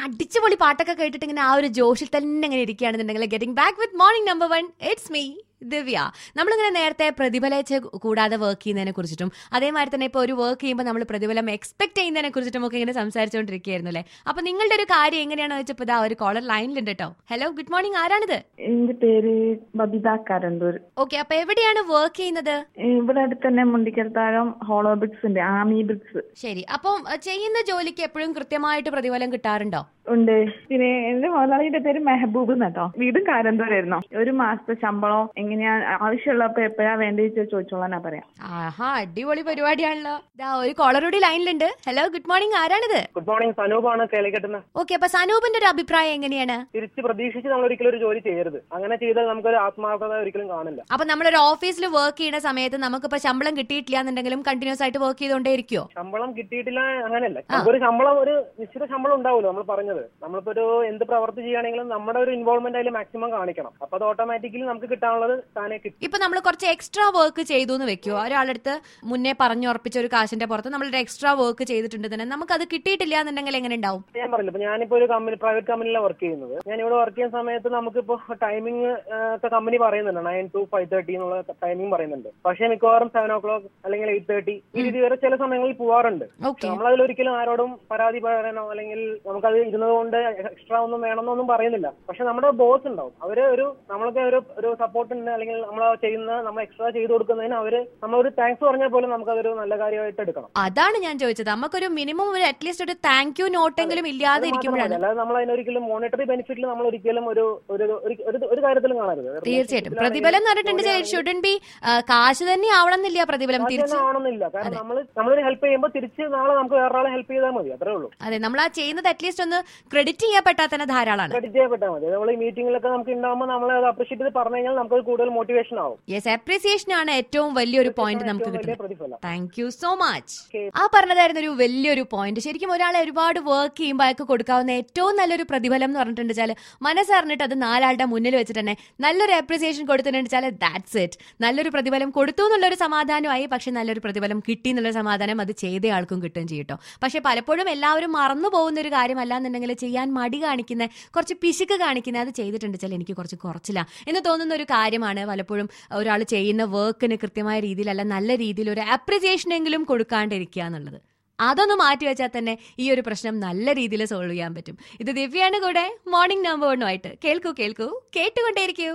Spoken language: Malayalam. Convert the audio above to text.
അടിച്ചുപൊളി പാട്ടൊക്കെ കേട്ടിട്ട് ഇങ്ങനെ ആ ഒരു ജോഷിൽ തന്നെ ഇങ്ങനെ ഇരിക്കുകയാണെന്നുണ്ടെങ്കിൽ getting back with morning number one it's me Divya നമ്മളിങ്ങനെ നേരത്തെ പ്രതിഫലിച്ച് കൂടാതെ വർക്ക് ചെയ്യുന്നതിനെ കുറിച്ചിട്ടും അതേമാതിരി തന്നെ ഇപ്പോൾ ഒരു വർക്ക് ചെയ്യുമ്പോൾ നമ്മൾ പ്രതിഫലം എക്സ്പെക്ട് ചെയ്യുന്നതിനെ കുറിച്ചിട്ടും ഒക്കെ ഇങ്ങനെ സംസാരിച്ചുകൊണ്ടിരിക്കുകയായിരുന്നു അല്ലേ അപ്പൊ നിങ്ങളുടെ ഒരു കാര്യം എങ്ങനെയാണെന്ന് വെച്ചപ്പോൾ ഇതാ ഒരു കോളർ ലൈനിലുണ്ട് കേട്ടോ ഹലോ ഗുഡ് മോർണിംഗ് ആരാണിത് എന്റെ പേര് ബബിത കരണ്ടൂർ ഓക്കെ അപ്പൊ എവിടെയാണ് വർക്ക് ചെയ്യുന്നത് ഇവിടെ അടുത്ത് തന്നെ മുണ്ടിക്കൽത്താഴം ഹോളോ ബ്രിക്സ് ഉണ്ട് ആമി ബ്രിക്സ് ശരി അപ്പം അഹ് ചെയ്യുന്ന ജോലിക്ക് എപ്പോഴും കൃത്യമായിട്ട് പ്രതിഫലം കിട്ടാറുണ്ടോ ഉണ്ട് പിന്നെ എന്റെ മുതലാളിയുടെ പേര് മെഹബൂബ് എന്നട്ടോ വീടും കാരന്തൂരായിരുന്നു ഒരു മാസത്തെ ശമ്പളം എങ്ങനെയാ ആവശ്യമുള്ളപ്പോ എപ്പോഴാ വേണ്ടത് ചോദിച്ചോളാനാ പറയാം ആഹാ അടിപൊളി പരിപാടിയാണല്ലോ ഇതാ ഒരു കോളറോടി ലൈനിലുണ്ട് ഹലോ ഗുഡ് മോർണിംഗ് ആരാണിത് ഗുഡ് മോർണിംഗ് സനൂപാണ് കേളിക്കെട്ടുന്ന ഓക്കെ അപ്പൊ സനൂപിന്റെ ഒരു അഭിപ്രായം എങ്ങനെയാണ് തിരിച്ച് പ്രതീക്ഷിച്ച് നമ്മൾ ഒരിക്കലും ഒരു ജോലി ചെയ്യരുത് അങ്ങനെ ചെയ്താൽ നമുക്കൊരു ആത്മാർത്ഥത ഒരിക്കലും കാണില്ല അപ്പൊ നമ്മളൊരു ഓഫീസിൽ വർക്ക് ചെയ്യുന്ന സമയത്ത് നമുക്കിപ്പോ ശമ്പളം കിട്ടിയിട്ടില്ല എന്നുണ്ടെങ്കിലും കണ്ടിന്യൂസ് ആയിട്ട് വർക്ക് ചെയ്തോണ്ടേ ഇരിക്കുവോ ശമ്പളം കിട്ടിയിട്ടില്ല അങ്ങനെയല്ല നമുക്കൊരു ശമ്പളം ഒരു നിശ്ചിത ശമ്പളം ഉണ്ടാവുമല്ലോ നമ്മൾ പറഞ്ഞത് നമ്മളിപ്പോ ഒരു എന്ത് പ്രവർത്തി ചെയ്യുകയാണെങ്കിലും നമ്മുടെ ഒരു ഇൻവോൾവ്മെന്റ് അതിൽ മാക്സിമം കാണിക്കണം അപ്പൊ അത് ഓട്ടോമാറ്റിക്കലി നമുക്ക് കിട്ടാനുള്ളത് താനേ കിട്ടും ഇപ്പൊ നമ്മൾ കുറച്ച് എക്സ്ട്രാ വർക്ക് ചെയ്തു എന്ന് വെക്കുവോ ഒരാളടുത്ത് മുന്നേ പറഞ്ഞുറപ്പിച്ച ഒരു കാശിന്റെ പുറത്ത് നമ്മളൊരു എക്സ്ട്രാ വർക്ക് ചെയ്തിട്ടുണ്ട് തന്നെ നമുക്ക് അത് കിട്ടിയിട്ടില്ല എന്നുണ്ടെങ്കിൽ എങ്ങനെ ഉണ്ടാവും ഞാൻ പറഞ്ഞില്ല ഇപ്പൊ ഞാനിപ്പോ ഒരു കമ്പനി പ്രൈവറ്റ് കമ്പനിയിലാണ് വർക്ക് ചെയ്യുന്നത് ഞാൻ ഇവിടെ വർക്ക് ചെയ്യുന്ന സമയത്ത് നമുക്കിപ്പോ ടൈമിംഗ് ഒക്കെ കമ്പനി പറയുന്നുണ്ട് നയൻ ടു ഫൈവ് തേർട്ടി എന്നുള്ള ടൈമിംഗ് പറയുന്നുണ്ട് പക്ഷേ മിക്കവാറും സെവൻ ഓ ക്ലോക്ക് അല്ലെങ്കിൽ എയ്റ്റ് തേർട്ടി ഈ രീതി വരെ ചില സമയങ്ങളിൽ പോവാറുണ്ട് ഓക്കെ നമ്മളതിൽ ഒരിക്കലും ആരോടും പരാതി പറയാനോ അല്ലെങ്കിൽ നമുക്കത് ഇരുന്നത് കൊണ്ട് എക്സ്ട്രാ ഒന്നും വേണമെന്നൊന്നും പറയുന്നില്ല പക്ഷെ നമ്മുടെ ബോസ് ഉണ്ടാവും അവര് ഒരു നമ്മൾക്ക് ഒരു ഒരു സപ്പോർട്ട് ഉണ്ട് അല്ലെങ്കിൽ നമ്മൾ ചെയ്യുന്ന നമ്മൾ എക്സ്ട്രാ ചെയ്ത് കൊടുക്കുന്നതിന് അവര് നമ്മളൊരു താങ്ക്സ് പറഞ്ഞാൽ പോലും നമുക്കതൊരു നല്ല കാര്യമായിട്ട് എടുക്കണം അതാണ് ഞാൻ ചോദിച്ചത് നമുക്കൊരു മിനിമം ഒരു അറ്റ്ലീസ്റ്റ് ഒരു താങ്ക് യു നോട്ടെങ്കിലും ഇല്ലാതെ അത് മാത്രമല്ല, ഇരിക്കുമ്പോഴാണ് അല്ലാതെ നമ്മൾ അതിനൊരിക്കലും മോണിറ്ററി ബെനിഫിറ്റിൽ നമ്മൾ ഒരിക്കലും ഒരു ഒരു ഒരു- ഒരു- ഒരു കാര്യത്തിലും കാണരുത് തീർച്ചയായിട്ടും പ്രതിഫലം എന്ന് പറഞ്ഞിട്ടുണ്ടെങ്കിൽ ഷുഡൻ ബി കാശ് തന്നെ ആവണം എന്നില്ല പ്രതിഫലം തിരിച്ച് ആവണമെന്നില്ല കാരണം നമ്മൾ നമ്മളൊരു ഹെൽപ്പ് ചെയ്യുമ്പോൾ തിരിച്ച് നാളെ നമുക്ക് വേറൊരാളെ ഹെൽപ്പ് ചെയ്താൽ മതി അത്രേ ഉള്ളൂ അതെ നമ്മൾ ആ ചെയ്യുന്നത് അറ്റ്ലീസ്റ്റ് ഒന്ന് ക്രെഡിറ്റ് ചെയ്യപ്പെട്ടാൽ തന്നെ ധാരാളമാണ് ക്രെഡിറ്റ് ചെയ്യപ്പെട്ടാൽ മതി നമ്മൾ ഈ മീറ്റിംഗിലൊക്കെ നമുക്ക് ഉണ്ടാകുമ്പോൾ നമ്മൾ അത് അപ്രീഷിയേറ്റ് ചെയ്ത് പറഞ്ഞു കഴിഞ്ഞാൽ നമുക്ക് കൂടുതൽ മോട്ടിവേഷൻ ആവും യെസ് അപ്രീസിയേഷൻ ആണ് ഏറ്റവും വലിയൊരു പോയിന്റ് നമുക്ക് ഏറ്റവും വലിയ കിട്ടുന്നത് പ്രതിഫലം താങ്ക് യു സോ മച്ച് ആ പറഞ്ഞതായിരുന്നു ഒരു വലിയൊരു പോയിന്റ് ശരിക്കും ഒരാളെ ഒരുപാട് വർക്ക് ചെയ്യുമ്പോൾ അയാൾക്ക് കൊടുക്കാവുന്ന ഏറ്റവും നല്ലൊരു പ്രതിഫലം എന്ന് പറഞ്ഞിട്ടുണ്ട് വെച്ചാൽ മനസ്സറിഞ്ഞിട്ട് അത് നാലാളുടെ മുന്നിൽ വെച്ചിട്ട് തന്നെ നല്ലൊരു അപ്രിസിയേഷൻ കൊടുത്തിട്ടുണ്ട് വെച്ചാൽ ദാറ്റ്സ് ഇറ്റ് നല്ലൊരു പ്രതിഫലം കൊടുത്തു എന്നുള്ളൊരു സമാധാനമായി പക്ഷെ നല്ലൊരു പ്രതിഫലം കിട്ടി എന്നുള്ള സമാധാനം അത് ചെയ്ത ആൾക്കും കിട്ടുകയും ചെയ്യും കേട്ടോ പക്ഷെ പലപ്പോഴും എല്ലാവരും മറന്നു പോകുന്ന ഒരു കാര്യമല്ല എന്നുണ്ടെങ്കിൽ ചെയ്യാൻ മടി കാണിക്കുന്ന കുറച്ച് പിശുക്ക് കാണിക്കുന്ന അത് ചെയ്തിട്ടുണ്ട് വെച്ചാൽ എനിക്ക് കുറച്ച് കുറച്ചില്ല എന്ന് തോന്നുന്ന ഒരു കാര്യമാണ് പലപ്പോഴും ഒരാൾ ചെയ്യുന്ന വർക്കിന് കൃത്യമായ രീതിയിലല്ല നല്ല രീതിയിൽ ഒരു അപ്രിസിയേഷൻ എങ്കിലും കൊടുക്കാണ്ടിരിക്കുക എന്നുള്ളത് അതൊന്ന് മാറ്റി വെച്ചാൽ തന്നെ ഈ ഒരു പ്രശ്നം നല്ല രീതിയിൽ സോൾവ് ചെയ്യാൻ പറ്റും ഇത് ദിവ്യാണ് കൂടെ മോർണിംഗ് നമ്പർ വണ്ണുമായിട്ട് കേൾക്കൂ കേൾക്കൂ കേട്ടുകൊണ്ടേയിരിക്കൂ